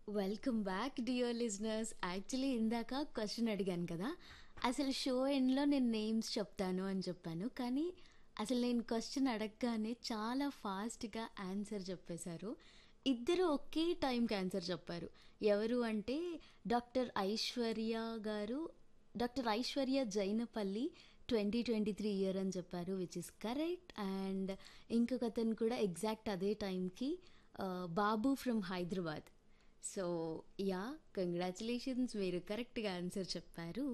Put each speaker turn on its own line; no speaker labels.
welcome back dear listeners actually ఇందాక question అడిగాను కదా అసలు షో ఎండ్లో నేను నేమ్స్ చెప్తాను అని చెప్పాను కానీ అసలు నేను క్వశ్చన్ అడగగానే చాలా ఫాస్ట్గా ఆన్సర్ చెప్పేశారు ఇద్దరు ఒకే టైంకి ఆన్సర్ చెప్పారు ఎవరు అంటే doctor Aishwarya garu doctor Aishwarya Jainapalli twenty twenty three year అని చెప్పారు విచ్ ఇస్ కరెక్ట్ అండ్ ఇంకొక అతను కూడా ఎగ్జాక్ట్ అదే టైంకి Babu from Hyderabad so ya congratulations మీరు కరెక్ట్గా ఆన్సర్ చెప్పారు